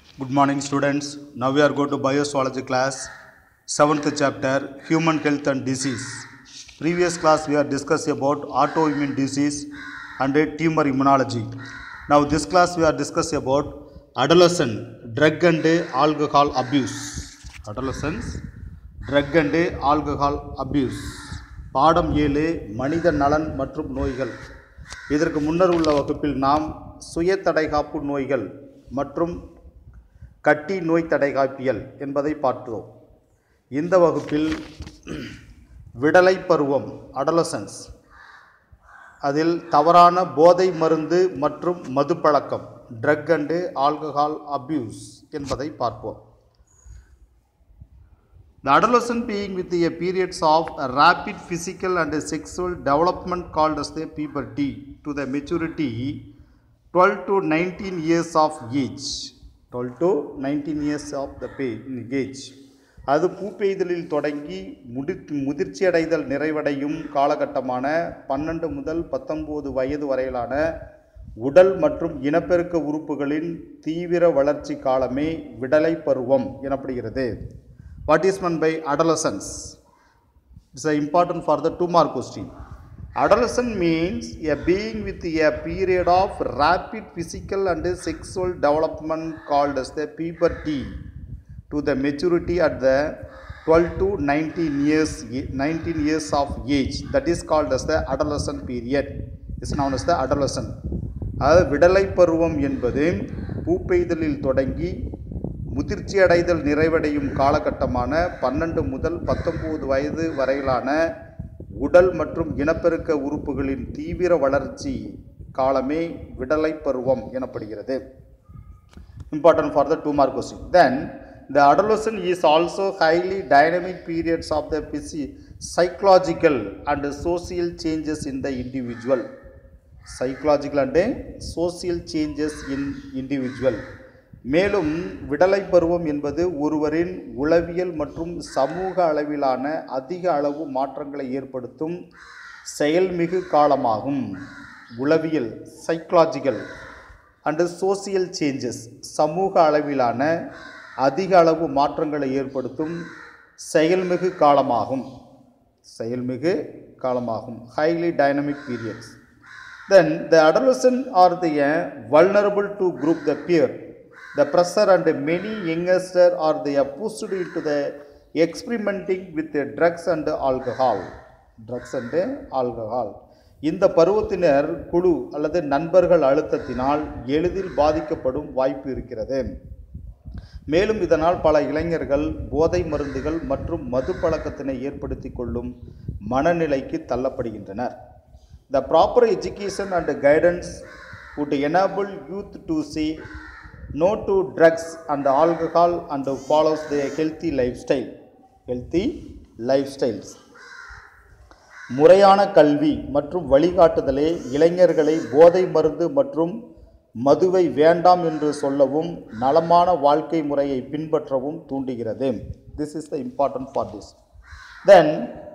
Good morning, students. Now we are going to bioswology class, seventh chapter, human health and disease. Previous class we are discussing about autoimmune disease and tumor immunology. Now this class we are discussing about adolescent drug and alcohol abuse. Adolescents, drug and alcohol abuse. பாடம் ஏழு மனித நலன் மற்றும் நோய்கள் இதற்கு முன்னர் உள்ள வகுப்பில் நாம் சுய தடைகாப்பு நோய்கள் மற்றும் கட்டி நோய் தடைகாப்பியல் என்பதை பார்த்தோம் இந்த வகுப்பில் விடலை பருவம் அடலசன்ஸ் அதில் தவறான போதை மருந்து மற்றும் மது பழக்கம் ட்ரக் அண்டு ஆல்கஹால் அப்யூஸ் என்பதை பார்ப்போம் The adolescent being with a periods of rapid physical and sexual development called as the puberty to the maturity 12 to 19 years of age. 12 to 19 years of the pa- age. அது பூப்பெய்தலில் தொடங்கி முடி முதிர்ச்சியடைதல் நிறைவடையும் காலகட்டமான பன்னெண்டு முதல் பத்தொன்பது வயது வரையிலான உடல் மற்றும் இனப்பெருக்க உறுப்புகளின் தீவிர வளர்ச்சி காலமே விடலை பருவம் எனப்படுகிறது What is meant by adolescence? It's uh, important for the two mark question. Adolescent means a being with a period of rapid physical and sexual development called as the puberty to the maturity at the 12 to 19 years 19 years of age that is called as the adolescent period is known as the adolescent அதாவது விடலை பருவம் என்பது பூப்பெய்தலில் தொடங்கி முதிர்ச்சி அடைதல் நிறைவடையும் காலகட்டமான பன்னெண்டு முதல் பத்தொன்பது வயது வரையிலான உடல் மற்றும் இனப்பெருக்க உறுப்புகளின் தீவிர வளர்ச்சி காலமே விடலை பருவம் எனப்படுகிறது important for the two mark question then the adolescent is also highly dynamic periods of the physi- psychological and social changes in the individual psychological and social changes in individual மேலும் விடலை பருவம் என்பது ஒருவரின் உளவியல் மற்றும் சமூக அளவிலான அதிக அளவு மாற்றங்களை ஏற்படுத்தும் செயல்மிகு காலமாகும் உளவியல் சைக்கலாஜிக்கல் அண்டு சோசியல் சேஞ்சஸ் சமூக அளவிலான அதிக அளவு மாற்றங்களை ஏற்படுத்தும் செயல்மிகு காலமாகும் செயல்மிகு காலமாகும் highly dynamic periods then the adolescent are the vulnerable to group the peer the pressure and many youngster are they are pushed into the experimenting with the drugs and alcohol drugs and alcohol இந்த பருவத்தினர் குழு அல்லது நண்பர்கள் அழுத்தத்தினால் எளிதில் பாதிக்கப்படும் வாய்ப்பு இருக்கிறது மேலும் இதனால் பல இளைஞர்கள் போதை மருந்துகள் மற்றும் மது பழக்கத்தினை ஏற்படுத்தி கொள்ளும் மனநிலைக்கு தள்ளப்படுகின்றனர் the proper education and guidance would enable youth to say no to drugs and alcohol and follows the healthy lifestyle healthy lifestyles முறையான கல்வி மற்றும் வழிகாட்டுதலே இளைஞர்களை போதை மருந்து மற்றும் மதுவை வேண்டாம் என்று சொல்லவும் நலமான வாழ்க்கை முறையை பின்பற்றவும் தூண்டுகிறது this is the important for this then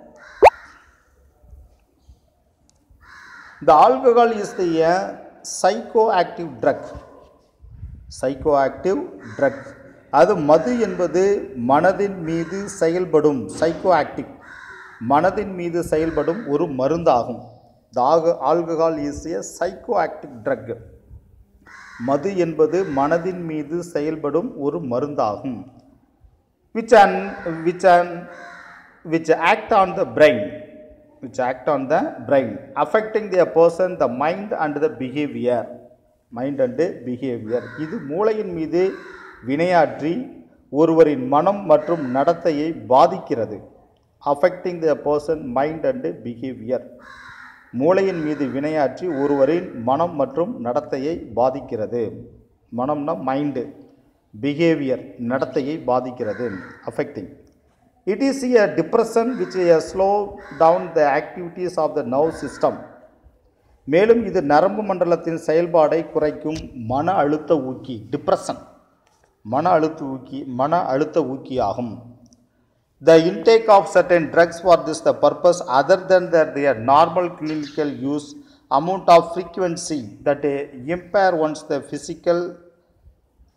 the alcohol is the psychoactive drug psychoactive drug அது மது என்பது மனதின் மீது செயல்படும் சைக்கோ ஆக்டிவ் மனதின் மீது செயல்படும் ஒரு மருந்தாகும் தாக alcohol is a psychoactive drug மது என்பது மனதின் மீது செயல்படும் ஒரு மருந்தாகும் which an which an which act on the brain which act on the brain affecting the person the mind and the behavior mind and behaviour இது மூளையின் மீது வினையாற்றி ஒருவரின் மனம் மற்றும் நடத்தையை பாதிக்கிறது affecting the person mind and behaviour மூளையின் மீது வினையாற்றி ஒருவரின் மனம் மற்றும் நடத்தையை பாதிக்கிறது மனம்னா மைண்டு பிஹேவியர் நடத்தையை பாதிக்கிறது affecting it is a depression which slow down the activities of the nerve system மேலும் இது நரம்பு மண்டலத்தின் செயல்பாடை குறைக்கும் மன அழுத்த ஊக்கி டிப்ரெஷன் மன அழுத்த ஊக்கி மன அழுத்த ஊக்கியாகும் the intake of certain drugs for this the purpose other than the their normal clinical use amount of frequency that uh, impair one's the physical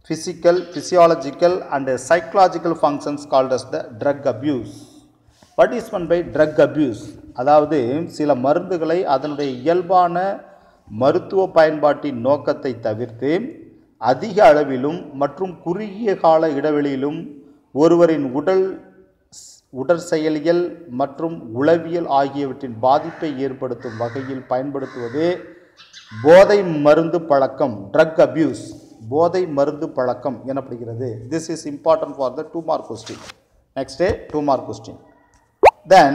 physical, physiological and psychological functions called as the drug abuse. What is meant by drug abuse? அதாவது சில மருந்துகளை அதனுடைய இயல்பான மருத்துவ பயன்பாட்டின் நோக்கத்தை தவிர்த்து அதிக அளவிலும் மற்றும் குறுகிய கால இடைவெளியிலும் ஒருவரின் உடல் உடற்செயலியல் மற்றும் உளவியல் ஆகியவற்றின் பாதிப்பை ஏற்படுத்தும் வகையில் பயன்படுத்துவது போதை மருந்து பழக்கம் ட்ரக் அபியூஸ் போதை மருந்து பழக்கம் எனப்படுகிறது this is important for the two mark question next two mark question then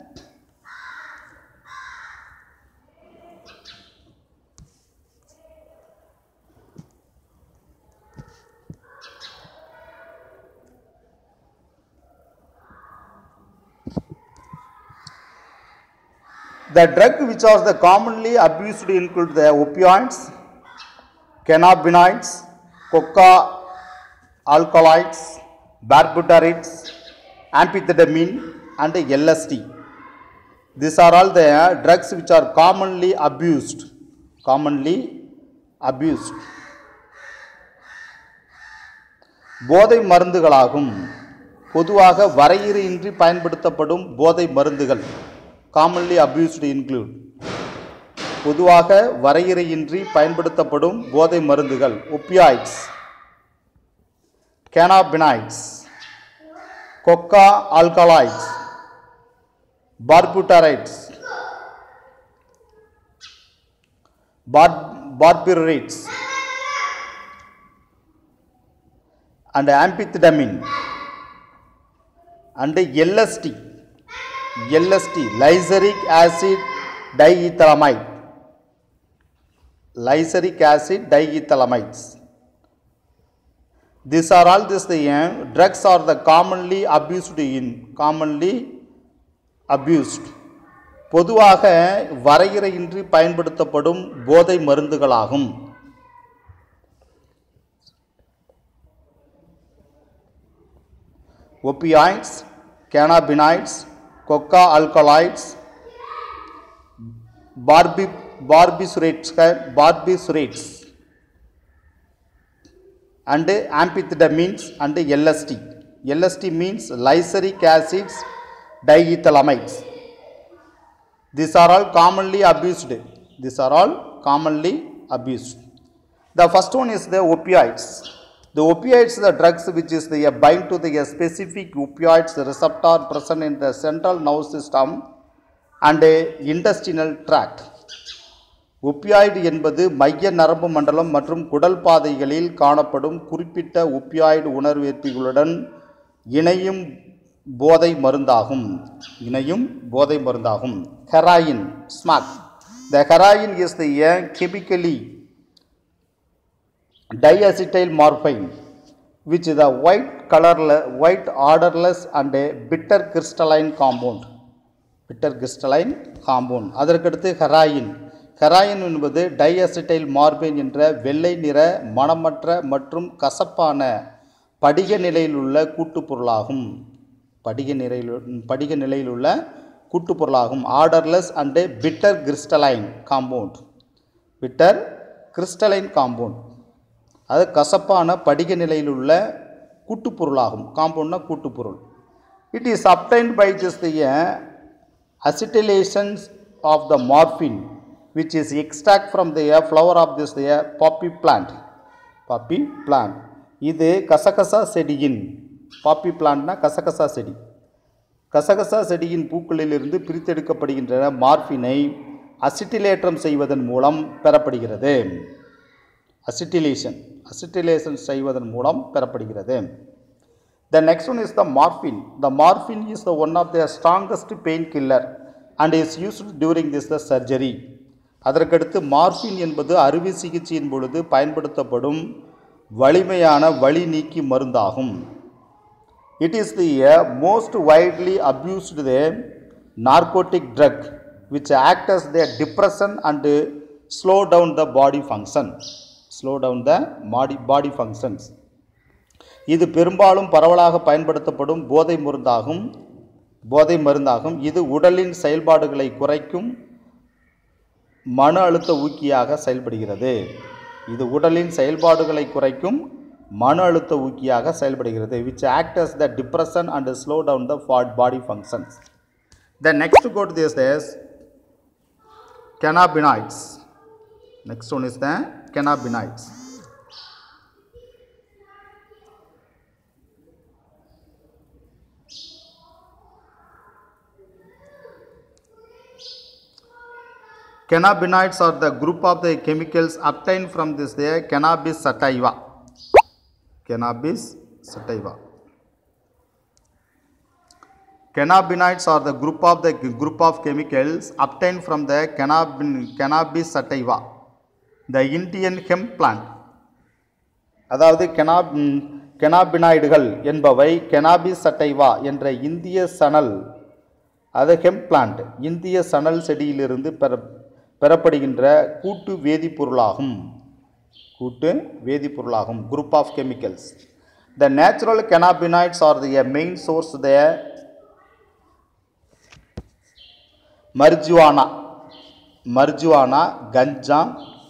The drug which are the commonly abused include the opioids, cannabinoids, coca alkaloids, barbiturates, amphetamine and LSD. These are all the drugs which are commonly abused. Commonly abused. போதை மருந்துகளாகும் பொதுவாக வரையறையின்றி பயன்படுத்தப்படும் போதை மருந்துகள் commonly அபியூஸ்டு include பொதுவாக வரையறையின்றி பயன்படுத்தப்படும் போதை மருந்துகள் opioids cannabinoids coca alkaloids barbiturates bar barbiturates and amphetamine and LSD LSD lysergic acid diethylamide lysergic acid diethylamides these are all this the uh, drugs are the commonly abused in commonly abused பொதுவாக வரையறையின்றி பயன்படுத்தப்படும் போதை மருந்துகளாகும் opioids, cannabinoids, coca alkaloids, barbi, barbiturates, barbiturates and amphetamines and LSD. LSD means lysergic acids diethylamides. These are all commonly abused. These are all commonly abused. The first one is the opioids. The opioids, the drugs which is the bind to the specific opioids receptor present in the central nervous system and intestinal tract. ஒப்பியாய்டு என்பது மைய நரம்பு மண்டலம் மற்றும் குடல் பாதைகளில் காணப்படும் குறிப்பிட்ட ஒப்பியாய்டு உணர்வேற்பிகளுடன் இணையும் போதை மருந்தாகும் இணையும் போதை மருந்தாகும் heroin smack the heroin is the chemically diacetyl morphine which is a white colorless white odorless and a bitter crystalline compound bitter crystalline compound அதற்கடுத்து ஹெராயின் ஹெராயின் என்பது டைஅசிட்டைல் மார்பைன் என்ற வெள்ளை நிற மணமற்ற மற்றும் கசப்பான படிக நிலையில் உள்ள கூட்டுப்பொருளாகும் படிக நிலையில் படிக நிலையில் உள்ள கூட்டுப்பொருளாகும் odourless and bitter crystalline compound bitter crystalline compound அது கசப்பான படிக நிலையில் உள்ள கூட்டுப்பொருளாகும் காம்பவுண்ட்னா கூட்டுப்பொருள் it is obtained by just the acetylations of the morphine which is extract from the flower of this the poppy plant poppy plant இது கசகசா செடியின் பாப்பி பிளான்ட்னா கசகசா செடி கசகசா செடியின் பூக்களிலிருந்து பிரித்தெடுக்கப்படுகின்ற மார்பினை அசிட்டிலேற்றம் செய்வதன் மூலம் பெறப்படுகிறது அசிட்டிலேஷன் அசிட்டிலேஷன் செய்வதன் மூலம் பெறப்படுகிறது The next one is the morphine. The morphine is the one of the strongest painkiller and is used during this the surgery. அதற்கடுத்து மார்பின் என்பது அறுவை சிகிச்சையின் பொழுது பயன்படுத்தப்படும் வலிமையான வலி நீக்கி மருந்தாகும் it is the most widely abused the narcotic drug which act as the depression and slow down the body function slow down the body body functions இது பெரும்பாலும் பரவலாக பயன்படுத்தப்படும் போதை மருந்தாகும் போதை மருந்தாகும் இது உடலின் செயல்பாடுகளை குறைக்கும் மன அழுத்த ஊக்கியாக செயல்படுகிறது இது உடலின் செயல்பாடுகளை குறைக்கும் மன அழுத்த ஊக்கியாக செயல்படுகிறது which act as the depression and slow down the fa- body functions the next go to this is cannabinoids next one is the cannabinoids Cannabinoids are the group of the chemicals obtained from this the cannabis sativa. Cannabis sativa. Cannabinoids are the group of the group of chemicals obtained from the cannabin, cannabis sativa, the Indian hemp plant. அதாவது கெனாப் கெனாபினாய்டுகள் என்பவை cannabis சட்டைவா என்ற இந்திய சணல் அது hemp plant இந்திய சணல் செடியிலிருந்து பெற பெறப்படுகின்ற கூட்டு வேதிப்பொருளாகும் கூட்டு வேதிப்பொருளாகும் group of chemicals the natural cannabinoids are the main source the marijuana marijuana ganja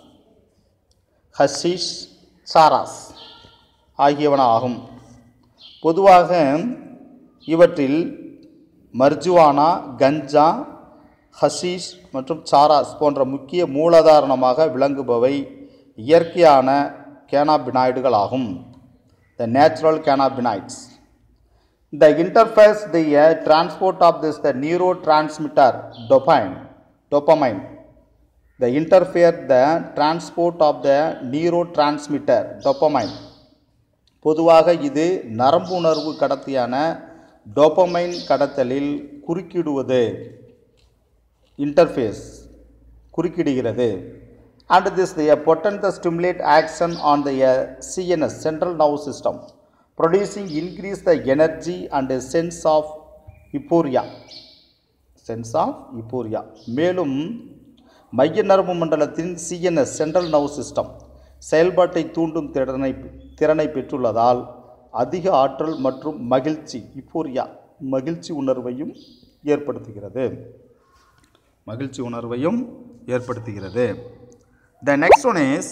hashish charas ஆகியவன ஆகும் பொதுவாக இவற்றில் மர்ஜுவானா கஞ்சா ஹஷீஷ் மற்றும் சாராஸ் போன்ற முக்கிய மூலதாரணமாக விளங்குபவை இயற்கையான கேனாபினாய்டுகளாகும் the natural cannabinoids The interface the uh, transport of this the neurotransmitter dopamine dopamine the interfere the transport of the neurotransmitter dopamine பொதுவாக இது நரம்பு உணர்வு கடத்தியான டோப்பமைன் கடத்தலில் குறுக்கிடுவது இன்டர்ஃபேஸ் குறுக்கிடுகிறது and this the potent the stimulate action on the CNS central nerve system producing increase the energy and sense of euphoria sense of euphoria மேலும் மைய நரம்பு மண்டலத்தின் சிஎன்எஸ் சென்ட்ரல் நர்வ் சிஸ்டம் செயல்பாட்டை தூண்டும் திறனை திறனை பெற்றுள்ளதால் அதிக ஆற்றல் மற்றும் மகிழ்ச்சி இப்போரியா மகிழ்ச்சி உணர்வையும் ஏற்படுத்துகிறது மகிழ்ச்சி உணர்வையும் ஏற்படுத்துகிறது the next one is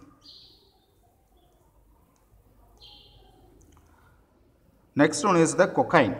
next one is the cocaine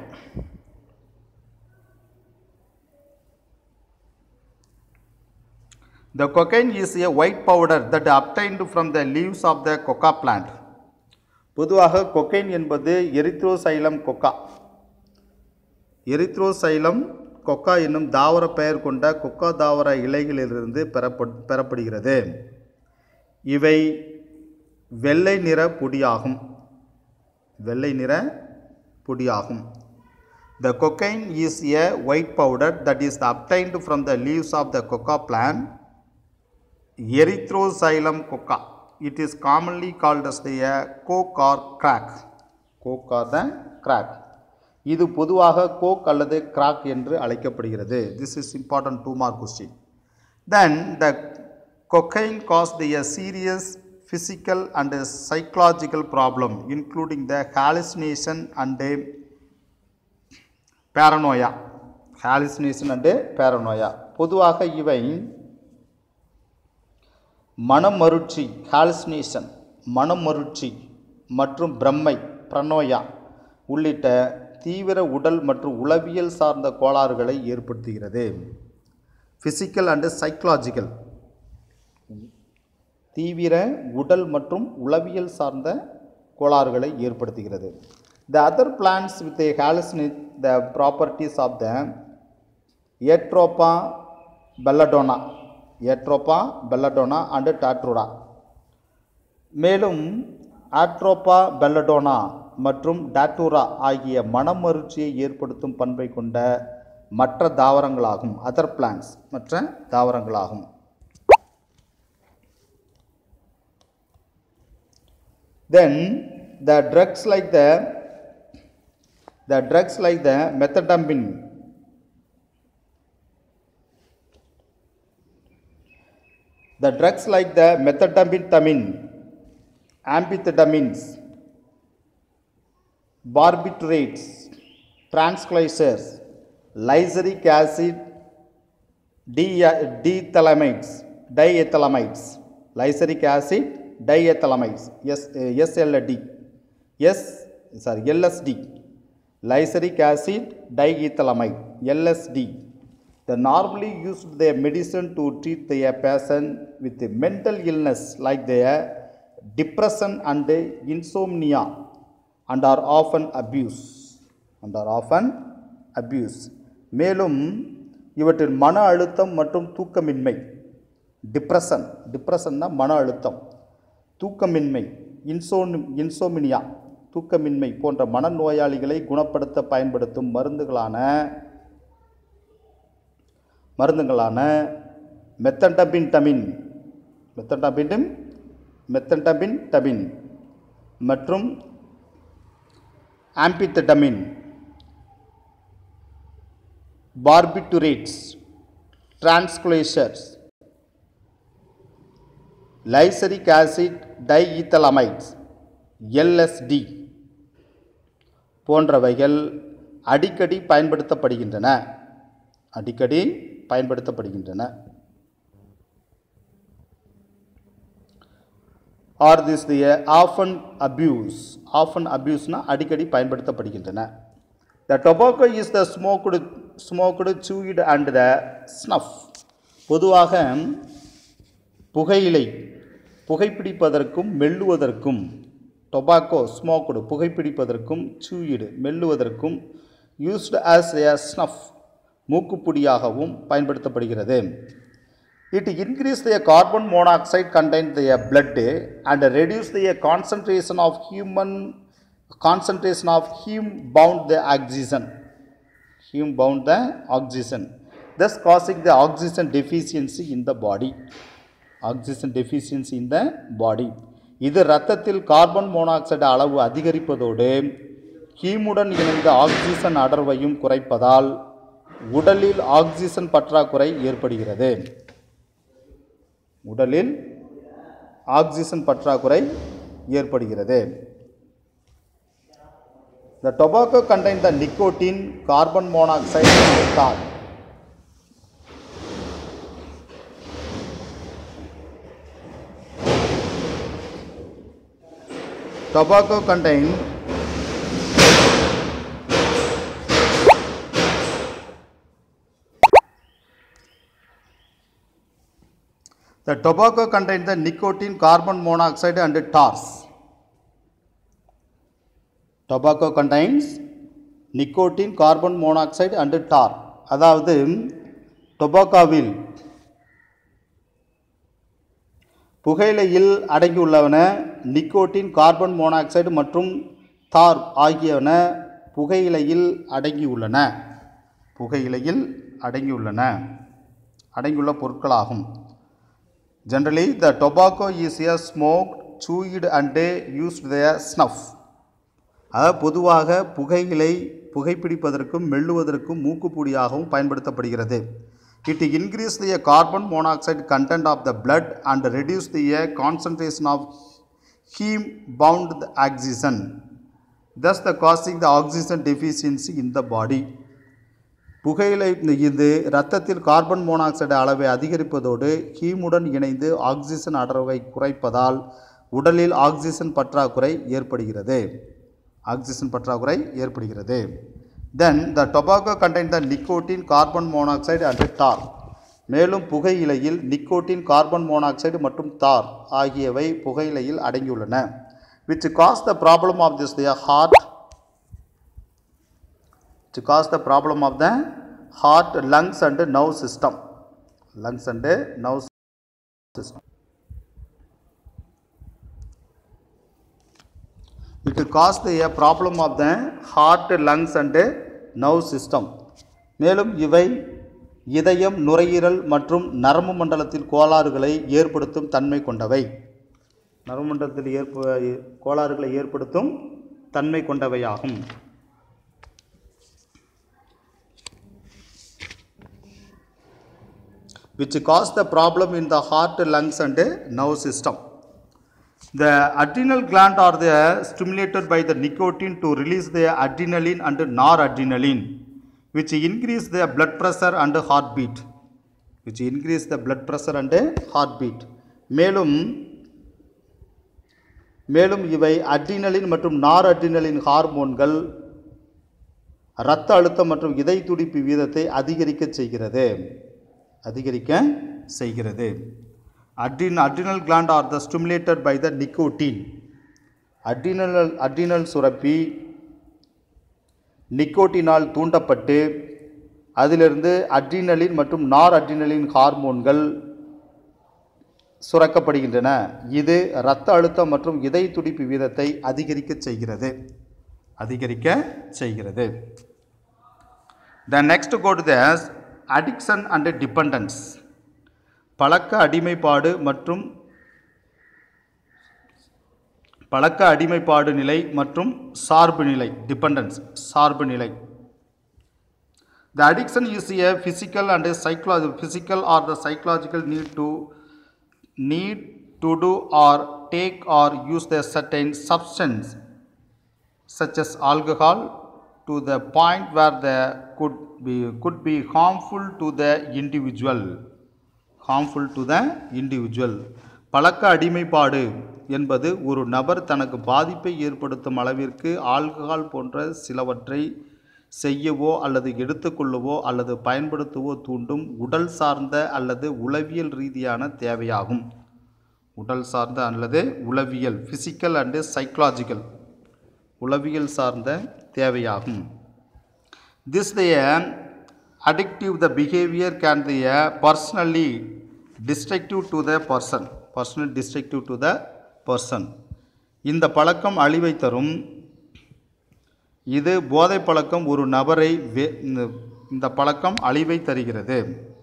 The cocaine is a white powder that obtained from the leaves of the coca plant. பொதுவாக கொக்கைன் என்பது எரித்ரோசைலம் கொக்கா எரித்ரோசைலம் கொக்கா என்னும் தாவர பெயர் கொண்ட கொக்கா தாவர இலைகளிலிருந்து பெறப்பட் பெறப்படுகிறது இவை வெள்ளை நிற பொடியாகும் வெள்ளை நிற பொடியாகும் The cocaine is a white powder that is obtained from the leaves of the coca plant Erythroxylum coca. It is commonly called as the uh, coke or crack. Coke or the crack. இது பொதுவாக Coke அல்லது crack என்று அழைக்கப்படுகிறது this is important two mark question then the cocaine caused a serious physical and psychological problem including the hallucination and paranoia hallucination and paranoia பொதுவாக இவை மனமருட்சி hallucination மனமருட்சி மற்றும் பிரம்மை பிரனோயா உள்ளிட்ட தீவிர உடல் மற்றும் உளவியல் சார்ந்த கோளாறுகளை ஏற்படுத்துகிறது ஃபிசிக்கல் அண்டு சைக்கலாஜிக்கல் தீவிர உடல் மற்றும் உளவியல் சார்ந்த கோளாறுகளை ஏற்படுத்துகிறது the other plants with a hallucinate the properties of the atropa belladonna atropa belladonna and datura மேலும் ஆட்ரோபா பெல்லடோனா மற்றும் டாட்டூரா ஆகிய மனமருட்சியை ஏற்படுத்தும் பண்பை கொண்ட மற்ற தாவரங்களாகும் அதர் பிளான்ஸ் மற்ற தாவரங்களாகும் then the drugs like the the drugs like the methamphetamine the drugs like the methamphetamine amphetamines barbiturates transglycers lysergic acid D- D-thalamides diethylamides lysergic acid diethylamides S, SLD S sorry LSD lysergic acid diethylamide LSD the normally used their medicine to treat their patient with mental illness like their depression and insomnia and are often abused and are often abused மேலும் இவற்றில் மன அழுத்தம் மற்றும் தூக்கமின்மை depression டிப்ரெஷன்னா மன அழுத்தம் தூக்கமின்மை இன்சோன் insomnia தூக்கமின்மை போன்ற மனநோயாளிகளை குணப்படுத்த பயன்படுத்தும் மருந்துகளான மருந்துகளான மெத்தண்டபின் டமின் மெத்தண்டபின் மெத்தண்டபின் டபின் மற்றும் ஆம்பித்தடமின் பார்பிட்டுரேட்ஸ் டிரான்ஸ்குலேஷர்ஸ் லைசரிக் ஆசிட் டைஈத்தலமைட்ஸ் எல்எஸ்டி போன்றவைகள் அடிக்கடி பயன்படுத்தப்படுகின்றன அடிக்கடி பயன்படுத்தப்படுகின்றன are this the often abuse often அபியூஸ்னா அடிக்கடி பயன்படுத்தப்படுகின்றன the tobacco is the smoked smoked chewed and the snuff பொதுவாக புகையிலை புகைப்பிடிப்பதற்கும் மெல்லுவதற்கும் டொபாக்கோ ஸ்மோக்குடு புகைப்பிடிப்பதற்கும் சூயிடு மெல்லுவதற்கும் யூஸ்டு ஆஸ் எ ஸ்னஃப் மூக்குப்பொடியாகவும் பயன்படுத்தப்படுகிறது it increase the carbon monoxide contain the blood and reduce the concentration of human concentration of haem bound the oxygen haem bound the oxygen thus causing the oxygen deficiency in the body oxygen deficiency in the body இது இரத்தத்தில் carbon monoxide அளவு அதிகரிப்பதோடு ஹீமுடன் இணைந்த oxygen அடர்வையும் குறைப்பதால் உடலில் oxygen பற்றாக்குறை ஏற்படுகிறது உடலில் oxygen பற்றாக்குறை ஏற்படுகிறது The tobacco contain the nicotine, carbon monoxide, and tar. Tobacco contain the tobacco contain the nicotine, carbon monoxide, and tars. Tobacco contains nicotine, carbon monoxide and tar. அதாவது டொபாக்கோவில் புகையிலையில் அடங்கியுள்ளவன நிக்கோட்டின் கார்பன் மோனாக்சைடு மற்றும் தார் ஆகியவன புகையிலையில் அடங்கியுள்ளன புகையிலையில் அடங்கியுள்ளன அடங்கியுள்ள பொருட்களாகும் generally the tobacco is a smoke chewed and used the snuff அதாவது பொதுவாக புகையிலை புகைப்பிடிப்பதற்கும் மெல்லுவதற்கும் மூக்குப்பொடியாகவும் பயன்படுத்தப்படுகிறது it increase the carbon monoxide content of the blood and reduce the concentration of haem bound the oxygen thus the causing the oxygen deficiency in the body புகையிலை இது இரத்தத்தில் கார்பன் மோனாக்சைடு அளவை அதிகரிப்பதோடு ஹீமுடன் இணைந்து ஆக்சிஜன் அடர்வை குறைப்பதால் உடலில் ஆக்சிஜன் பற்றாக்குறை ஏற்படுகிறது oxygen பற்றாக்குறை ஏற்படுகிறது then the tobacco contain the nicotine carbon monoxide and tar மேலும் புகையிலையில் நிக்கோட்டின் கார்பன் மோனாக்சைடு மற்றும் தார் ஆகியவை புகையிலையில் அடங்கியுள்ளன which cause the problem of this the heart to cause the problem of the heart, lungs and nerve system. Lungs and nerve system. It will cause the a problem of the heart, lungs and nerve system. மேலும் இவை இதயம் நுரையீரல் மற்றும் நரம்பு மண்டலத்தில் கோளாறுகளை ஏற்படுத்தும் தன்மை கொண்டவை நரம்பு மண்டலத்தில் ஏற்ப கோளாறுகளை ஏற்படுத்தும் தன்மை கொண்டவையாகும் which cause the problem in the heart, lungs and nerve system. The adrenal gland are the stimulated by the nicotine to release the adrenaline and noradrenaline, which increase the blood pressure and heartbeat. Which increase the blood pressure and heartbeat. மேலும் மேலும் இவை adrenaline மற்றும் நார் adrenaline ஹார்மோன்கள் இரத்த அழுத்தம் மற்றும் இதய துடிப்பு வீதத்தை அதிகரிக்க செய்கிறது அதிகரிக்க செய்கிறது adren adrenal gland are the stimulated by the nicotine adrenal adrenal சுரப்பி நிக்கோட்டினால் தூண்டப்பட்டு அதிலிருந்து அட்ரினலின் மற்றும் நார் அட்ரினலின் ஹார்மோன்கள் சுரக்கப்படுகின்றன இது இரத்த அழுத்தம் மற்றும் இதய துடிப்பு வீதத்தை அதிகரிக்க செய்கிறது அதிகரிக்க செய்கிறது the next go to the addiction and dependence பழக்க அடிமைப்பாடு மற்றும் பழக்க அடிமைப்பாடு நிலை மற்றும் சார்பு நிலை டிபெண்டன்ஸ் சார்பு நிலை The addiction is a physical and a psychological physical or the psychological need to need to do or take or use a certain substance such as alcohol to the point where they could be could be harmful to the individual harmful to the individual பழக்க அடிமைப்பாடு என்பது ஒரு நபர் தனக்கு பாதிப்பை ஏற்படுத்தும் அளவிற்கு alcohol போன்ற சிலவற்றை செய்யவோ அல்லது எடுத்துக்கொள்ளவோ அல்லது பயன்படுத்தவோ தூண்டும் உடல் சார்ந்த அல்லது உளவியல் ரீதியான தேவையாகும் உடல் சார்ந்த அல்லது உளவியல் ஃபிசிக்கல் அண்டு சைக்கலாஜிக்கல் உளவியல் சார்ந்த தேவையாகும் திஸ் தைய அடிக்டிவ் த பிஹேவியர் கேன் தைய personally destructive to the person personal destructive to the person இந்த பழக்கம் அழிவை தரும் இது போதை பழக்கம் ஒரு நபரை வே இந்த- இந்த பழக்கம் அழிவை தருகிறது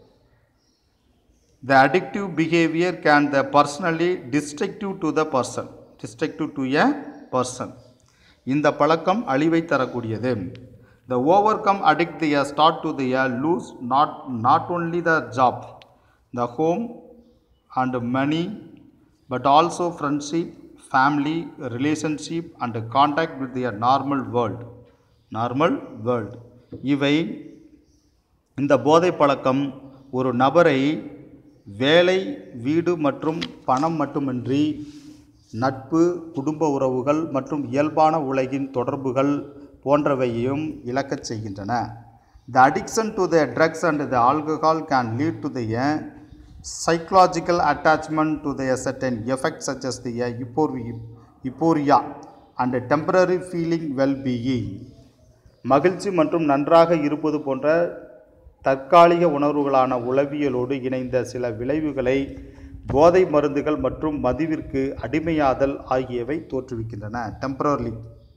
The addictive behavior can the personally destructive to the person. Destructive to a person. இந்த பழக்கம் அழிவை தரக்கூடியது The overcome addict the start to the lose not not only the job, the home and money, but also friendship, family, relationship and contact with the normal world. Normal world. இவை இந்த போதை பழக்கம் ஒரு நபரை வேலை வீடு மற்றும் பணம் மட்டுமின்றி நட்பு குடும்ப உறவுகள் மற்றும் இயல்பான உலகின் தொடர்புகள் போன்றவையும் இழக்கச் செய்கின்றன the addiction to the drugs and the alcohol can lead to the psychological attachment to the certain effects such as the euphoria, euphoria and temporary feeling well-being மகிழ்ச்சி மற்றும் நன்றாக இருப்பது போன்ற தற்காலிக உணர்வுகளான உளவியலோடு இணைந்த சில விளைவுகளை போதை மருந்துகள் மற்றும் மதுவிற்கு அடிமையாதல் ஆகியவை தோற்றுவிக்கின்றன temporarily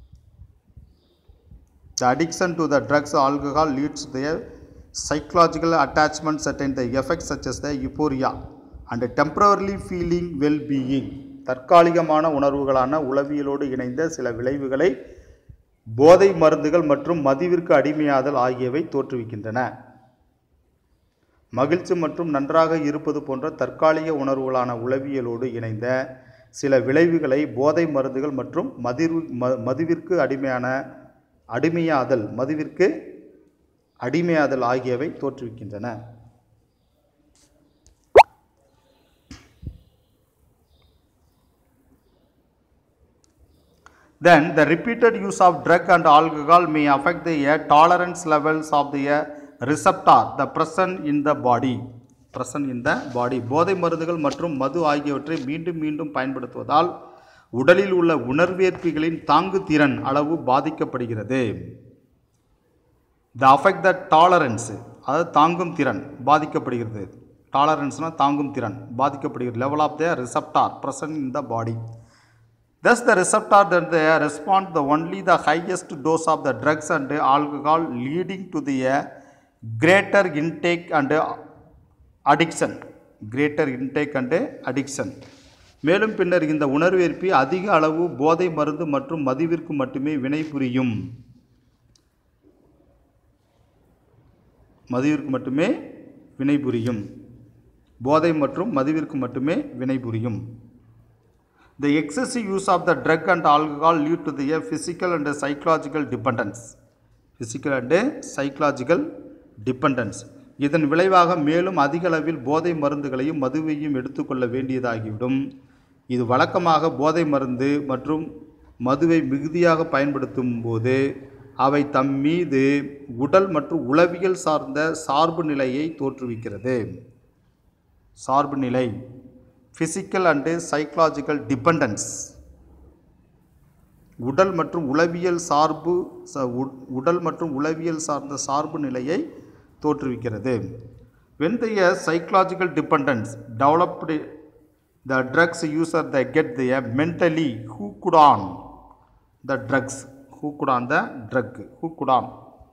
The addiction to the drugs or alcohol leads to the psychological attachment certain the effects such as the euphoria and temporarily feeling well-being தற்காலிகமான உணர்வுகளான உளவியலோடு இணைந்த சில விளைவுகளை போதை மருந்துகள் மற்றும் மதுவிற்கு அடிமையாதல் ஆகியவை தோற்றுவிக்கின்றன மகிழ்ச்சி மற்றும் நன்றாக இருப்பது போன்ற தற்காலிக உணர்வுகளான உளவியலோடு இணைந்த சில விளைவுகளை போதை மருந்துகள் மற்றும் மதிர் ம மதுவிற்கு அடிமையான அடிமையாதல் மதுவிற்கு அடிமையாதல் ஆகியவை தோற்றுவிக்கின்றன Then the repeated use of drug and alcohol may affect the uh, tolerance levels of the uh, receptor the present in the body present in the body போதை மருந்துகள் மற்றும் மது ஆகியவற்றை மீண்டும் மீண்டும் பயன்படுத்துவதால் உடலில் உள்ள உணர்வேற்பிகளின் தாங்கு திறன் அளவு பாதிக்கப்படுகிறது த அஃபெக்ட் த டாலரன்ஸ் அதாவது தாங்கும் திறன் பாதிக்கப்படுகிறது டாலரன்ஸ்னால் தாங்கும் திறன் பாதிக்கப்படுகிறது level of the receptor present in the body Thus, the receptor that they respond the only the highest dose of the drugs and alcohol, leading to the uh, greater intake and uh, addiction. Greater intake and uh, addiction. மேலும் பின்னர் இந்த உணர்வேற்பி அதிக அளவு போதை மருந்து மற்றும் மதுவிற்கு மட்டுமே வினைபுரியும் மதுவிற்கு மட்டுமே வினைபுரியும் போதை மற்றும் மதுவிற்கு மட்டுமே வினைபுரியும் The excessive use of the drug and alcohol lead to the physical and psychological dependence. Physical and psychological dependence. இதன் விளைவாக மேலும் அதிக அளவில் போதை மருந்துகளையும் மதுவையும் எடுத்துக்கொள்ள வேண்டியதாகிவிடும் இது வழக்கமாக போதை மருந்து மற்றும் மதுவை மிகுதியாக பயன்படுத்தும் போது அவை தம் மீது உடல் மற்றும் உளவியல் சார்ந்த சார்பு நிலையை தோற்றுவிக்கிறது சார்பு நிலை ஃபிசிக்கல் அண்டு சைக்கலாஜிக்கல் டிபெண்டன்ஸ் உடல் மற்றும் உளவியல் சார்பு ச- உ- உடல் மற்றும் உளவியல் சார்ந்த சார்பு நிலையை தோற்றுவிக்கிறது when the uh, psychological dependence developed the drugs user they get the uh, mentally hooked on the drugs hooked on the drug hooked on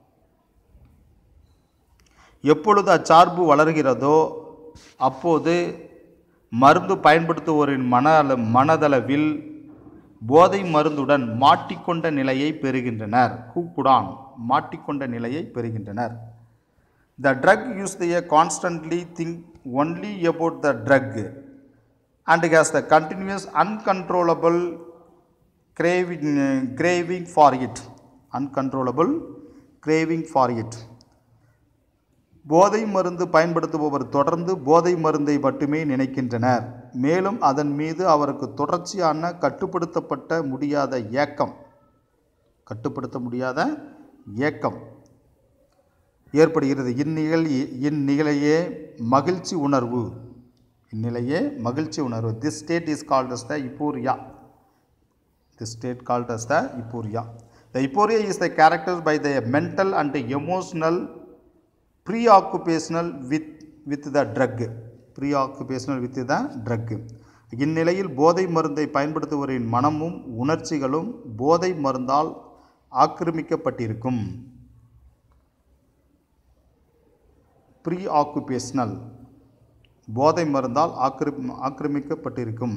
எப்பொழுது அச்சார்பு வளர்கிறதோ அப்போது மருந்து பயன்படுத்துவோரின் மன அள- மனதளவில் போதை மருந்துடன் மாட்டிக்கொண்ட நிலையை பெறுகின்றனர் ஹூக்குடான் மாட்டிக்கொண்ட நிலையை பெறுகின்றனர் the drug use the constantly think only about the drug and has the continuous uncontrollable craving craving for it uncontrollable craving for it போதை மருந்து பயன்படுத்துபவர் தொடர்ந்து போதை மருந்தை மட்டுமே நினைக்கின்றனர் மேலும் அதன் மீது அவருக்கு தொடர்ச்சியான கட்டுப்படுத்தப்பட்ட முடியாத ஏக்கம் கட்டுப்படுத்த முடியாத ஏக்கம் ஏற்படுகிறது இந்நிகழ் இந்நிலையே மகிழ்ச்சி உணர்வு இந்நிலையே மகிழ்ச்சி உணர்வு this state is called as the euphoria the state called as the euphoria. The euphoria is the characterized by the mental and emotional preoccupational with with the drug preoccupational with the drug இந்நிலையில் போதை மருந்தை பயன்படுத்துவோரின் மனமும் உணர்ச்சிகளும் போதை மருந்தால் ஆக்கிரமிக்கப்பட்டிருக்கும் pre occupational போதை மருந்தால் ஆக்கிர ஆக்கிரமிக்கப்பட்டிருக்கும்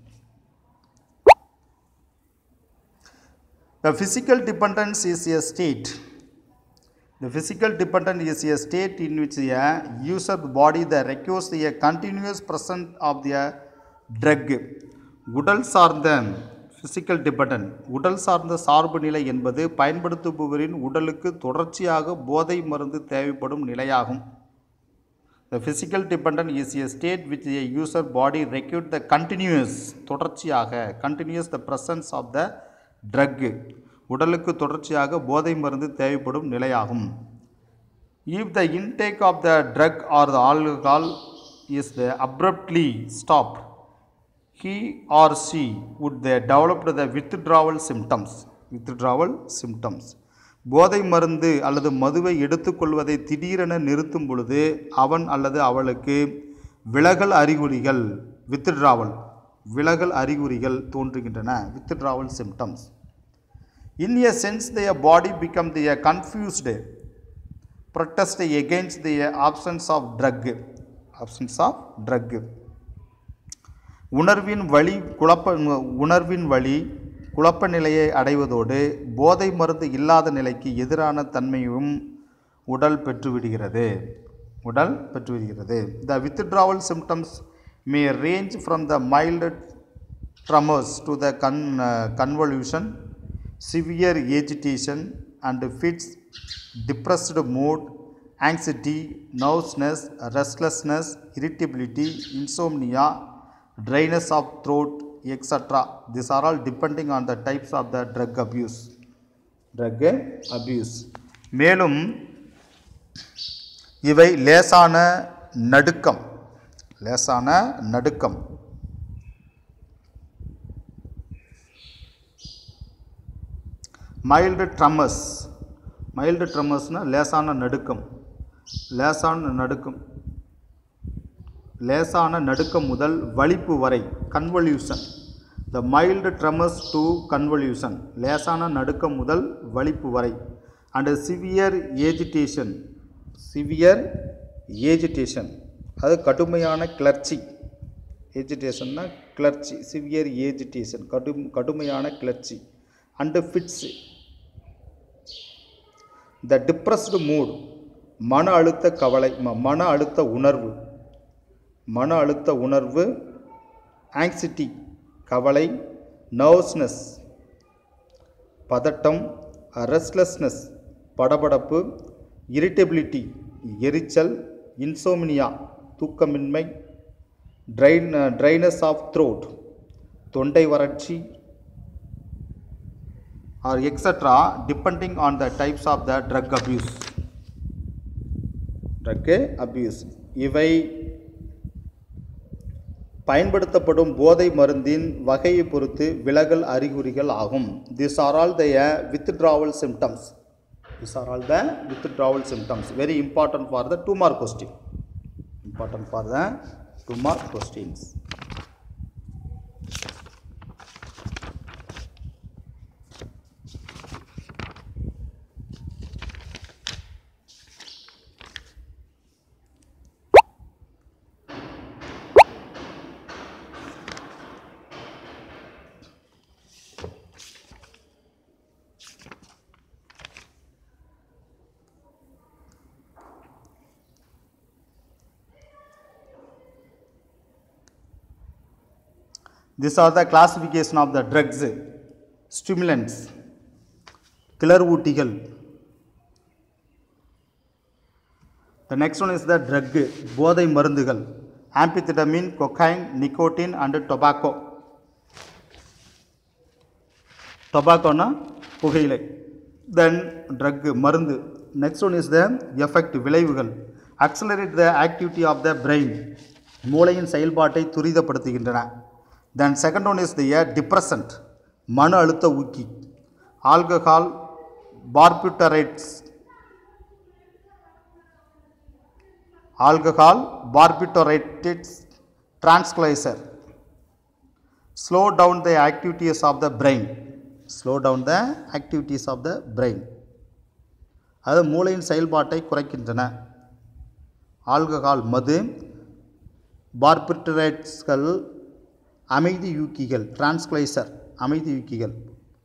The physical dependence is a state. The physical dependence is a state in which a user body that requires a continuous presence of the drug. உடல் சார்ந்த physical dependent உடல் சார்ந்த சார்பு நிலை என்பது பயன்படுத்துபவரின் உடலுக்கு தொடர்ச்சியாக போதை மருந்து தேவைப்படும் நிலையாகும் The physical dependent is a state which a user body requires the continuous தொடர்ச்சியாக continuous the presence of the drug உடலுக்கு தொடர்ச்சியாக போதை மருந்து தேவைப்படும் நிலையாகும் if the intake of the drug or the alcohol is the abruptly stopped he or she would they develop the withdrawal symptoms withdrawal symptoms போதை மருந்து அல்லது மதுவை எடுத்துக்கொள்வதை திடீரென நிறுத்தும் பொழுது அவன் அல்லது அவளுக்கு விலகல் அறிகுறிகள் வித்ட்ராவல் விலகல் அறிகுறிகள் தோன்றுகின்றன withdrawal symptoms in a sense their body become the confused protest against the absence of drug absence of drug உணர்வின் வழி குழப்ப உணர்வின் வழி குழப்ப நிலையை அடைவதோடு போதை மருந்து இல்லாத நிலைக்கு எதிரான தன்மையும் உடல் பெற்றுவிடுகிறது உடல் பெற்றுவிடுகிறது த withdrawal symptoms may range from the mild tremors to the con, uh, convolution severe agitation and fits depressed mood anxiety nervousness restlessness irritability insomnia dryness of throat etc these are all depending on the types of the drug abuse drug abuse மேலும் இவை லேசான நடுக்கம் லேசான நடுக்கம் mild ட்ரமஸ் mild ட்ரமஸ்னால் லேசான நடுக்கம் லேசான நடுக்கம் லேசான நடுக்கம் முதல் வலிப்பு வரை convulsion the mild tremors to convulsion லேசான நடுக்கம் முதல் வலிப்பு வரை and severe agitation severe agitation அது கடுமையான கிளர்ச்சி ஏஜிடேஷன்னா கிளர்ச்சி சிவியர் ஏஜிடேஷன் கடும் கடுமையான கிளர்ச்சி and fits the depressed mood மன அழுத்த கவலை ம- மன அழுத்த உணர்வு மன அழுத்த உணர்வு ஆங்ஸிட்டி கவலை நர்வஸ்னஸ் பதட்டம் ரெஸ்ட்லெஸ்னஸ் படபடப்பு இரிட்டபிலிட்டி எரிச்சல் இன்சோமினியா தூக்கமின்மை ட்ரைன் ட்ரைனஸ் ஆஃப் த்ரோட் தொண்டை வறட்சி are extra depending on the types of the drug abuse drug abuse இவை பயன்படுத்தப்படும் போதை மருந்தின் வகையை பொறுத்து விலகல் அறிகுறிகள் ஆகும் this are all the withdrawal symptoms this are all the withdrawal symptoms very important for the two mark question important for the two mark questions These are the classification of the drugs, stimulants, கிளர்வூட்டிகள் The next one is the drug, போதை மருந்துகள் amphetamine, cocaine, nicotine and tobacco. டொபாக்கோனா புகையிலை then drug மருந்து next one is the effect விளைவுகள் accelerate the activity of the brain மூளையின் செயல்பாட்டை துரிதப்படுத்துகின்றன then second one is the depressant மன அழுத்த ஊக்கி alcohol barbiturates alcohol barbiturates tranquilliser slow down the activities of the brain slow down the activities of the brain அது மூளையின் செயல்பாட்டை குறைக்கின்றன ஆல்கஹால் மது பார்பிட்ரேட்ஸ்கள் அமைதி யூக்கிகள் டிரான்ஸ்கிளைசர் அமைதி யூக்கிகள்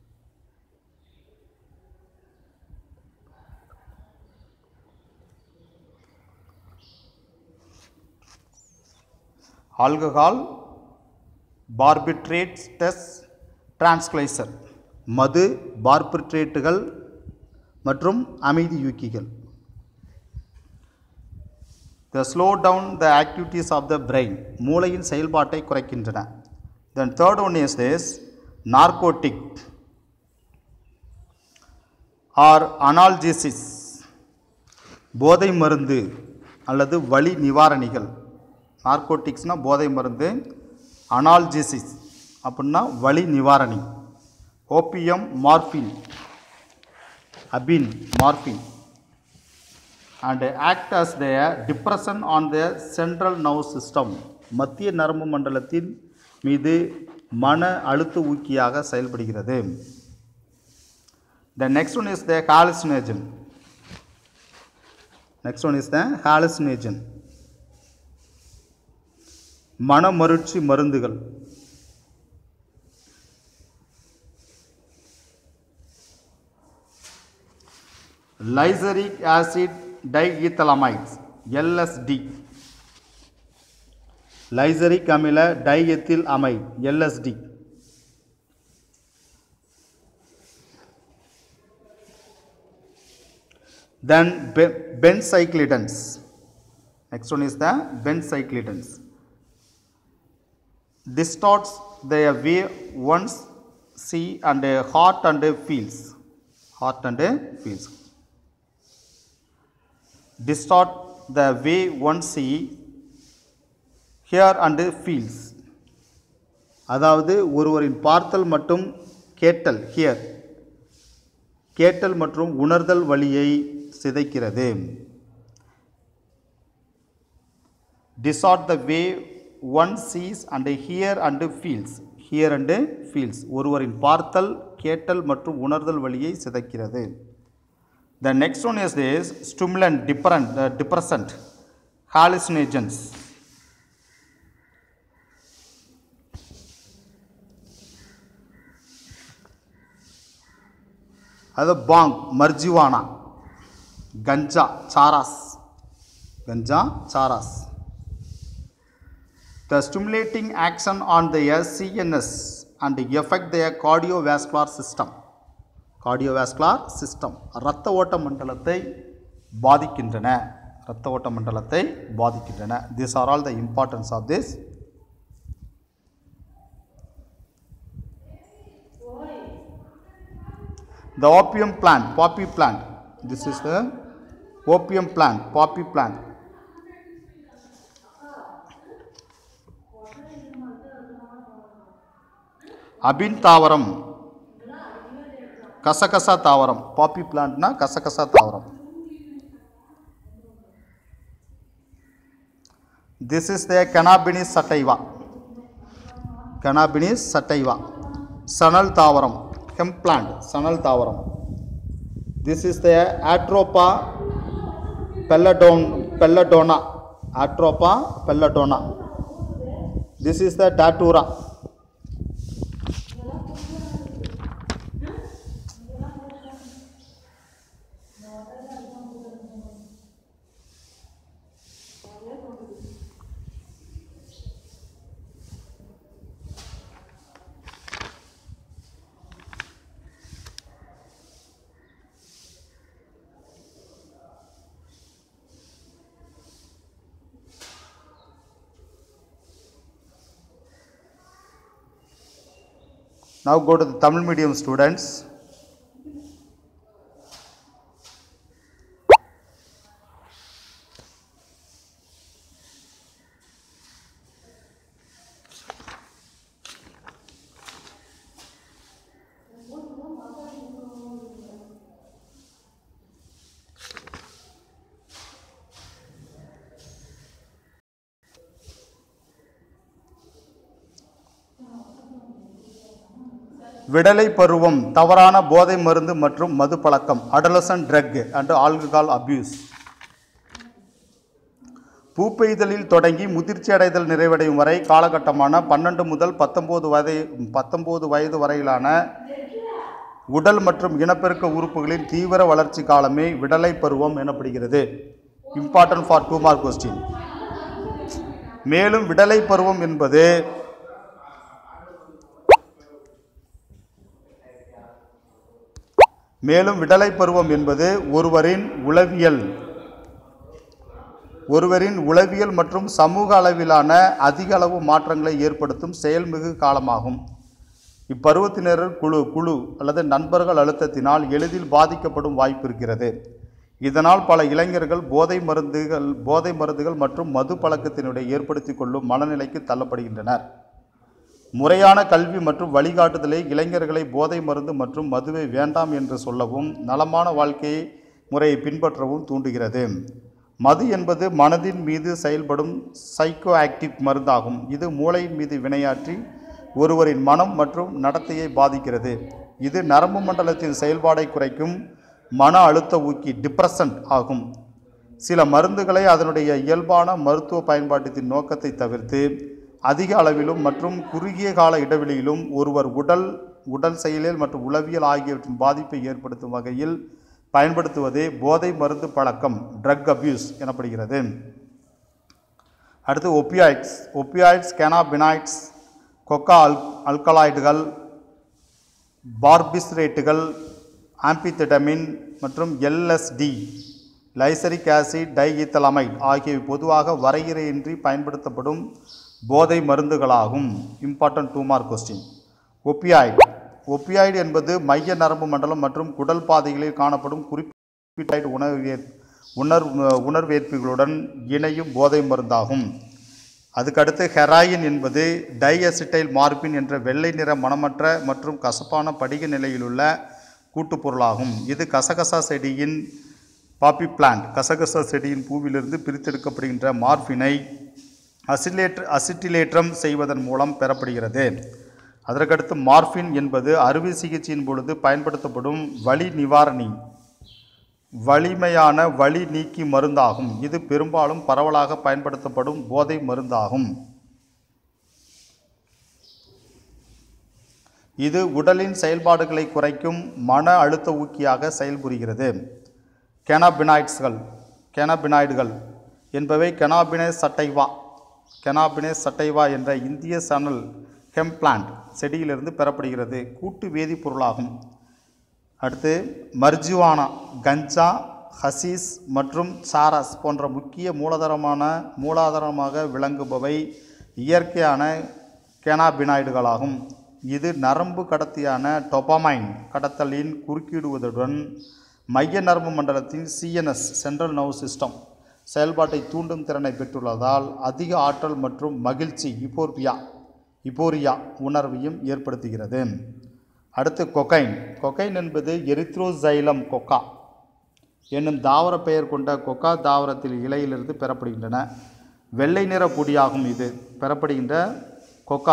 ஆல்கஹால் பார்பிட்ரேட்ஸ் டெஸ் டிரான்ஸ்கிளைசர் மது பார்பிட்ரேட்டுகள் மற்றும் அமைதி யூக்கிகள் the slow down the activities of the brain மூளையின் செயல்பாட்டை குறைக்கின்றன then third one is this narcotic are analgesics போதை மருந்து அல்லது வலி நிவாரணிகள் நார்கோட்டிக்ஸ்னால் போதை மருந்து அனால்ஜிசிஸ் அப்படின்னா வலி நிவாரணி ஓபியம் மார்பின் அபின் morphine and act as the depression on the central nerve system மத்திய நரம்பு மண்டலத்தின் மீது மன அழுத்த ஊக்கியாக செயல்படுகிறது the next one is the hallucinogen next one is the hallucinogen மனமருட்சி மருந்துகள் lysergic acid diethylamides LSD lysergic அமில diethyl amide LSD then ben- benzyclidins next one is the benzyclidins distorts their way once see and uh, heart and uh, feels heart and uh, feels distort the way one see hear and uh, feels அதாவது ஒருவரின் பார்த்தல் மற்றும் கேட்டல் here கேட்டல் மற்றும் உணர்தல் வழியை சிதைக்கிறது distort the way one sees and hear and feels hear and feels ஒருவரின் பார்த்தல் கேட்டல் மற்றும் உணர்தல் வழியை சிதைக்கிறது the next one is this stimulant different depressant hallucinogens அது பாங் மர்ஜிவானா கஞ்சா சாராஸ் கஞ்சா சாராஸ் the stimulating action on the CNS and affect their cardiovascular system. cardiovascular system இரத்த ஓட்ட மண்டலத்தை பாதிக்கின்றன இரத்த ஓட்ட மண்டலத்தை பாதிக்கின்றன these are all the importance of this The opium plant, poppy plant. This is the opium plant, poppy plant. அபின் தாவரம் கசகசா தாவரம் பாப்பி பிளான்ட்னா கசகசா தாவரம் திஸ் இஸ் த கனாபினிஸ் சட்டைவா கனாபினிஸ் சட்டைவா சணல் தாவரம் ஹெம் பிளான்ட் சணல் தாவரம் this is the atropa belladon belladonna atropa belladonna this is the datura Now go to the Tamil medium students. விடலை பருவம் தவறான போதை மருந்து மற்றும் மது பழக்கம் adolescent drug and alcohol abuse பூப்பெய்தலில் தொடங்கி முதிர்ச்சி அடைதல் நிறைவடையும் வரை காலகட்டமான பன்னெண்டு முதல் பத்தொம்போது வயது பத்தொம்போது வயது வரையிலான உடல் மற்றும் இனப்பெருக்க உறுப்புகளின் தீவிர வளர்ச்சி காலமே விடலை பருவம் எனப்படுகிறது important for two mark question மேலும் விடலை பருவம் என்பது மேலும் விடலை பருவம் என்பது ஒருவரின் உளவியல் ஒருவரின் உளவியல் மற்றும் சமூக அளவிலான அதிக அளவு மாற்றங்களை ஏற்படுத்தும் செயல்மிகு காலமாகும் இப்பருவத்தினர் குழு குழு அல்லது நண்பர்கள் அழுத்தத்தினால் எளிதில் பாதிக்கப்படும் வாய்ப்பு இருக்கிறது இதனால் பல இளைஞர்கள் போதை மருந்துகள் போதை மருந்துகள் மற்றும் மது பழக்கத்தினுடைய ஏற்படுத்தி கொள்ளும் மனநிலைக்கு தள்ளப்படுகின்றனர் முறையான கல்வி மற்றும் வழிகாட்டுதலை இளைஞர்களை போதை மருந்து மற்றும் மதுவை வேண்டாம் என்று சொல்லவும் நலமான வாழ்க்கை முறையை பின்பற்றவும் தூண்டுகிறது மது என்பது மனதின் மீது செயல்படும் சைக்கோ ஆக்டிவ் மருந்தாகும் இது மூளையின் மீது வினையாற்றி ஒருவரின் மனம் மற்றும் நடத்தையை பாதிக்கிறது இது நரம்பு மண்டலத்தின் செயல்பாடை குறைக்கும் மன அழுத்த ஊக்கி டிப்ரெசன்ட் ஆகும் சில மருந்துகளை அதனுடைய இயல்பான மருத்துவ பயன்பாட்டின் நோக்கத்தை தவிர்த்து அதிக அளவிலும் மற்றும் குறுகிய கால இடைவெளியிலும் ஒருவர் உடல் உடல் செயலில் மற்றும் உளவியல் ஆகியவற்றின் பாதிப்பை ஏற்படுத்தும் வகையில் பயன்படுத்துவதே போதை மருந்து பழக்கம் ட்ரக் அபியூஸ் எனப்படுகிறது அடுத்து ஒப்பியாய்ட்ஸ் ஒப்பியாய்ட்ஸ் கேனாபினாய்ட்ஸ் கொக்கா அல் அல்கலாய்டுகள் பார்பிஸ்ரேட்டுகள் ஆம்பித்தெட்டமின் மற்றும் எல்எஸ்டி லைசரிக் ஆசிட் டைஈத்தலமைட் ஆகியவை பொதுவாக வரையறையின்றி பயன்படுத்தப்படும் போதை மருந்துகளாகும் important two mark question opioid opioid என்பது மைய நரம்பு மண்டலம் மற்றும் குடல் பாதைகளில் காணப்படும் குறிப்பிட்ட உணர்வேற் உணர் உணர்வேற்பிகளுடன் இணையும் போதை மருந்தாகும் அதுக்கடுத்து ஹெராயின் என்பது டைஅசிட்டைல் மார்பின் என்ற வெள்ளை நிற மணமற்ற மற்றும் கசப்பான படிக நிலையிலுள்ள கூட்டுப்பொருளாகும் இது கசகசா செடியின் பாப்பி பிளான்ட் கசகசா செடியின் பூவிலிருந்து பிரித்தெடுக்கப்படுகின்ற மார்பினை அசிலேட் அசிட்டிலேற்றம் செய்வதன் மூலம் பெறப்படுகிறது அதற்கடுத்து மார்பின் என்பது அறுவை சிகிச்சையின் பொழுது பயன்படுத்தப்படும் வலி நிவாரணி வலிமையான வலி நீக்கி மருந்தாகும் இது பெரும்பாலும் பரவலாக பயன்படுத்தப்படும் போதை மருந்தாகும் இது உடலின் செயல்பாடுகளை குறைக்கும் மன அழுத்த ஊக்கியாக செயல்புரிகிறது கெனாபினாய்ட்ஸ்கள் கெனாபினாய்டுகள் என்பவை கெனாபினேஸ் சட்டைவா கெனாபினேஸ் சட்டைவா என்ற இந்திய சணல் ஹெம்பிளான்ட் செடியிலிருந்து பெறப்படுகிறது கூட்டு வேதிப்பொருளாகும் அடுத்து மர்ஜுவானா கஞ்சா ஹசீஸ் மற்றும் சாரஸ் போன்ற முக்கிய மூலதனமான மூலாதாரமாக விளங்குபவை இயற்கையான கேனாபினாய்டுகளாகும் இது நரம்பு கடத்தியான டொபமைன் கடத்தலின் குறுக்கிடுவதுடன் மைய நரம்பு மண்டலத்தின் சிஎன்எஸ் சென்ட்ரல் நர்வ் சிஸ்டம் செயல்பாட்டை தூண்டும் திறனை பெற்றுள்ளதால் அதிக ஆற்றல் மற்றும் மகிழ்ச்சி இப்போர்பியா இப்போரியா உணர்வையும் ஏற்படுத்துகிறது அடுத்து கொகைன் கொகைன் என்பது எரித்ரோசைலம் கொக்கா என்னும் தாவர பெயர் கொண்ட கொக்கா தாவரத்தில் இலையிலிருந்து பெறப்படுகின்றன வெள்ளை நிற பொடியாகும் இது பெறப்படுகின்ற கொக்கா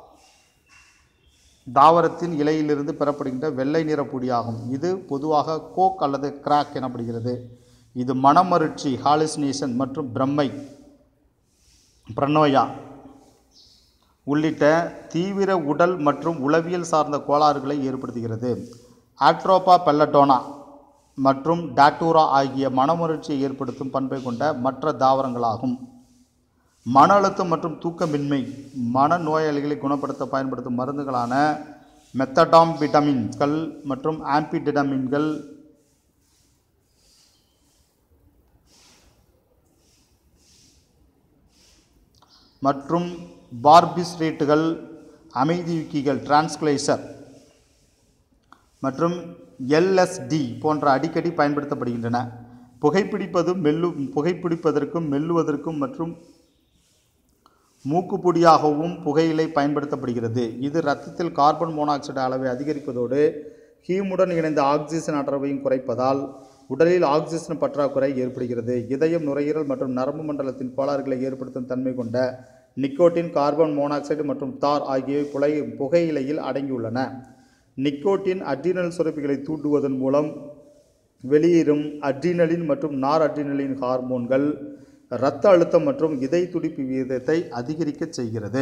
தாவரத்தின் இலையிலிருந்து பெறப்படுகின்ற வெள்ளை நிற பொடியாகும் இது பொதுவாக கோக் அல்லது கிராக் எனப்படுகிறது இது மனமருட்சி ஹாலுசினேஷன் மற்றும் பிரம்மை பிரனோயா உள்ளிட்ட தீவிர உடல் மற்றும் உளவியல் சார்ந்த கோளாறுகளை ஏற்படுத்துகிறது ஆட்ரோபா பெல்லடோனா மற்றும் டாட்டூரா ஆகிய மனமருட்சியை ஏற்படுத்தும் பண்பை கொண்ட மற்ற தாவரங்களாகும் மன அழுத்தம் மற்றும் தூக்கமின்மை மன நோயாளிகளை குணப்படுத்த பயன்படுத்தும் மருந்துகளான மெத்தடாம்பிட்டமின்கள் மற்றும் ஆம்பிடிடமின்கள் மற்றும் பார்பிஸ்ரேட்டுகள் அமைதியுக்கிகள் டிரான்ஸ்கிளைசர் மற்றும் எல்எஸ்டி போன்ற அடிக்கடி பயன்படுத்தப்படுகின்றன புகைப்பிடிப்பது மெல்லு புகைப்பிடிப்பதற்கும் மெல்லுவதற்கும் மற்றும் மூக்குப்பொடியாகவும் புகையிலை பயன்படுத்தப்படுகிறது இது இரத்தத்தில் கார்பன் மோனாக்சைடு அளவை அதிகரிப்பதோடு ஹீமுடன் இணைந்த ஆக்சிஜன் அளவையும் குறைப்பதால் உடலில் ஆக்சிஜன் பற்றாக்குறை ஏற்படுகிறது இதயம் நுரையீரல் மற்றும் நரம்பு மண்டலத்தின் கோளாறுகளை ஏற்படுத்தும் தன்மை கொண்ட நிக்கோட்டின் கார்பன் மோனாக்சைடு மற்றும் தார் ஆகியவை புலை புகையிலையில் அடங்கியுள்ளன நிக்கோட்டின் அட்ரினல் சுரப்பிகளை தூண்டுவதன் மூலம் வெளியேறும் அட்ரினலின் மற்றும் நார் அட்ரினலின் ஹார்மோன்கள் இரத்த அழுத்தம் மற்றும் இதய துடிப்பு விகிதத்தை அதிகரிக்கச் செய்கிறது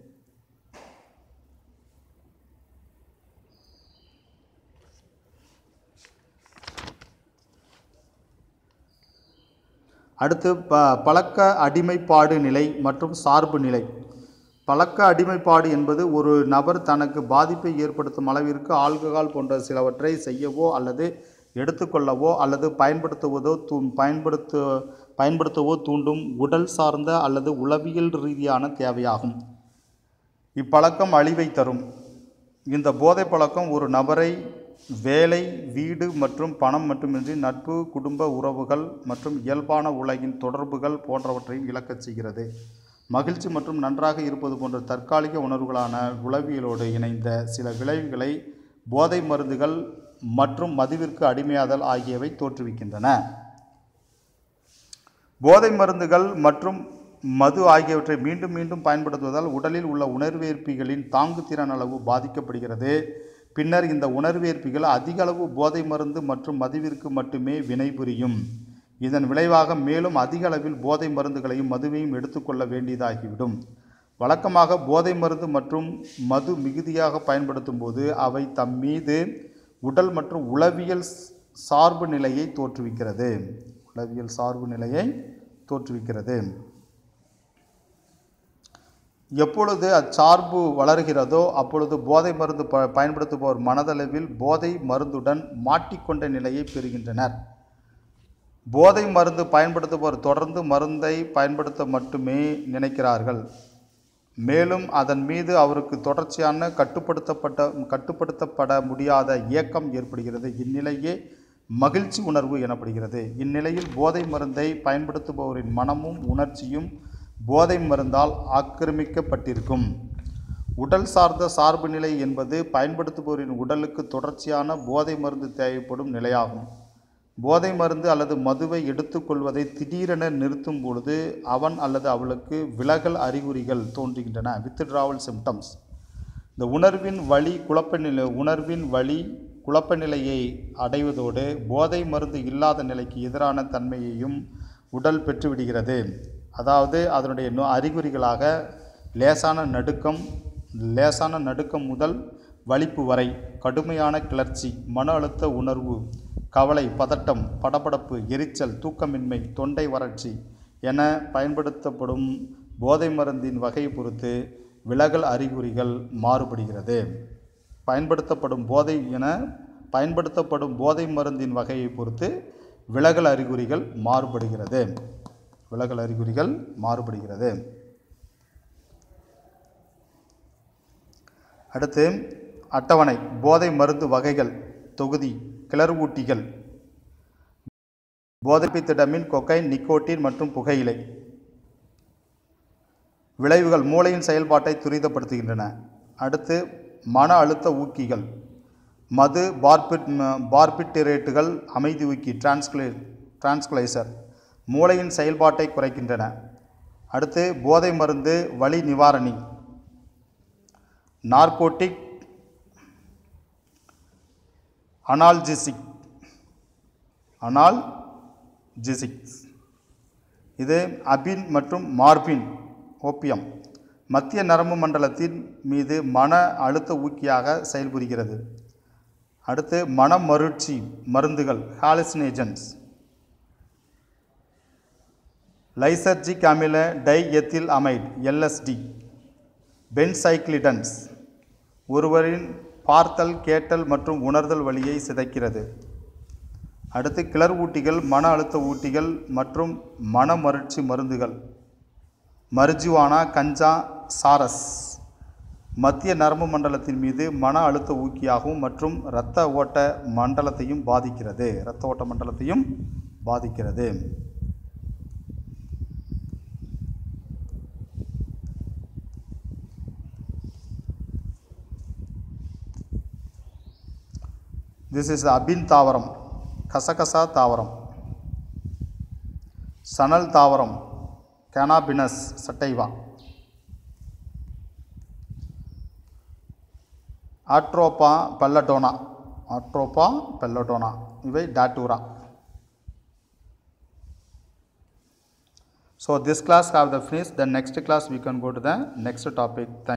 அடுத்து ப பழக்க அடிமைப்பாடு நிலை மற்றும் சார்பு நிலை பழக்க அடிமைப்பாடு என்பது ஒரு நபர் தனக்கு பாதிப்பை ஏற்படுத்தும் அளவிற்கு ஆல்கஹால் போன்ற சிலவற்றை செய்யவோ அல்லது எடுத்துக்கொள்ளவோ அல்லது பயன்படுத்துவதோ தூ பயன்படுத்த பயன்படுத்தவோ தூண்டும் உடல் சார்ந்த அல்லது உளவியல் ரீதியான தேவையாகும் இப்பழக்கம் அழிவை தரும் இந்த போதை பழக்கம் ஒரு நபரை வேலை வீடு மற்றும் பணம் மட்டுமின்றி நட்பு குடும்ப உறவுகள் மற்றும் இயல்பான உலகின் தொடர்புகள் போன்றவற்றையும் இழக்கச் செய்கிறது மகிழ்ச்சி மற்றும் நன்றாக இருப்பது போன்ற தற்காலிக உணர்வுகளான உளவியலோடு இணைந்த சில விளைவுகளை போதை மருந்துகள் மற்றும் மதுவிற்கு அடிமையாதல் ஆகியவை தோற்றுவிக்கின்றன போதை மருந்துகள் மற்றும் மது ஆகியவற்றை மீண்டும் மீண்டும் பயன்படுத்துவதால் உடலில் உள்ள உணர்வேற்பிகளின் தாங்குத்திறன் அளவு பாதிக்கப்படுகிறது பின்னர் இந்த உணர்வேற்பிகள் அதிக அளவு போதை மருந்து மற்றும் மதுவிற்கு மட்டுமே வினைபுரியும் இதன் விளைவாக மேலும் அதிக அளவில் போதை மருந்துகளையும் மதுவையும் எடுத்துக்கொள்ள வேண்டியதாகிவிடும் வழக்கமாக போதை மருந்து மற்றும் மது மிகுதியாக பயன்படுத்தும் போது அவை தம் மீது உடல் மற்றும் உளவியல் சார்பு நிலையை தோற்றுவிக்கிறது உளவியல் சார்பு நிலையை தோற்றுவிக்கிறது எப்பொழுது அச்சார்பு வளர்கிறதோ அப்பொழுது போதை மருந்து ப பயன்படுத்துபவர் மனதளவில் போதை மருந்துடன் மாட்டிக்கொண்ட நிலையை பெறுகின்றனர் போதை மருந்து பயன்படுத்துபவர் தொடர்ந்து மருந்தை பயன்படுத்த மட்டுமே நினைக்கிறார்கள் மேலும் அதன் மீது அவருக்கு தொடர்ச்சியான கட்டுப்படுத்தப்பட்ட கட்டுப்படுத்தப்பட முடியாத இயக்கம் ஏற்படுகிறது இந்நிலையே மகிழ்ச்சி உணர்வு எனப்படுகிறது இந்நிலையில் போதை மருந்தை பயன்படுத்துபவரின் மனமும் உணர்ச்சியும் போதை மருந்தால் ஆக்கிரமிக்கப்பட்டிருக்கும் உடல் சார்ந்த சார்பு நிலை என்பது பயன்படுத்துபவரின் உடலுக்கு தொடர்ச்சியான போதை மருந்து தேவைப்படும் நிலையாகும் போதை மருந்து அல்லது மதுவை எடுத்துக்கொள்வதை திடீரென நிறுத்தும் பொழுது அவன் அல்லது அவளுக்கு விலகல் அறிகுறிகள் தோன்றுகின்றன வித்ட்ராவல் சிம்டம்ஸ் இந்த உணர்வின் வழி குழப்ப நிலை உணர்வின் வழி குழப்ப நிலையை அடைவதோடு போதை மருந்து இல்லாத நிலைக்கு எதிரான தன்மையையும் உடல் பெற்றுவிடுகிறது அதாவது அதனுடைய நோ அறிகுறிகளாக லேசான நடுக்கம் லேசான நடுக்கம் முதல் வலிப்பு வரை கடுமையான கிளர்ச்சி மன அழுத்த உணர்வு கவலை பதட்டம் படபடப்பு எரிச்சல் தூக்கமின்மை தொண்டை வறட்சி என பயன்படுத்தப்படும் போதை மருந்தின் வகையை பொறுத்து விலகல் அறிகுறிகள் மாறுபடுகிறது பயன்படுத்தப்படும் போதை என பயன்படுத்தப்படும் போதை மருந்தின் வகையை பொறுத்து விலகல் அறிகுறிகள் மாறுபடுகிறது விலகல் அறிகுறிகள் மாறுபடுகிறது அடுத்து அட்டவணை போதை மருந்து வகைகள் தொகுதி கிளர்வூட்டிகள் போதைப்பித்திடமின் கொக்கைன் நிக்கோட்டின் மற்றும் புகையிலை விளைவுகள் மூளையின் செயல்பாட்டை துரிதப்படுத்துகின்றன அடுத்து மன அழுத்த ஊக்கிகள் மது பார்பிட் பார்பிட்டிரேட்டுகள் அமைதி ஊக்கி டிரான்ஸ்குலே டிரான்ஸ்குலைசர் மூளையின் செயல்பாட்டை குறைக்கின்றன அடுத்து போதை மருந்து வலி நிவாரணி நார்கோட்டிக் அனால்ஜிசிக் அனால்ஜிசிக்ஸ் இது அபின் மற்றும் மார்பின் ஓப்பியம் மத்திய நரம்பு மண்டலத்தின் மீது மன அழுத்த ஊக்கியாக செயல்புரிகிறது அடுத்து மனமருட்சி மருந்துகள் ஹாலிசினேஜன்ஸ் லைசர்ஜிக் அமில diethyl amide LSD phencyclidines ஒருவரின் பார்த்தல் கேட்டல் மற்றும் உணர்தல் வழியை சிதைக்கிறது அடுத்து கிளர் ஊட்டிகள் மன அழுத்த ஊட்டிகள் மற்றும் மனமருட்சி மருந்துகள் மர்ஜுவானா கஞ்சா சாரஸ் மத்திய நரம்பு மண்டலத்தின் மீது மன அழுத்த ஊக்கியாகவும் மற்றும் இரத்த ஓட்ட மண்டலத்தையும் பாதிக்கிறது இரத்த ஓட்ட மண்டலத்தையும் பாதிக்கிறது திஸ் இஸ் அபின் தாவரம் கசகசா தாவரம் சணல் தாவரம் கேனாபினஸ் சட்டைவா ஆட்ரோபா பெல்லடோனா ஆட்ரோபா பெல்லடோனா இவை டாட்டூரா So this class have the finished. The next class we can go to the next topic. Thank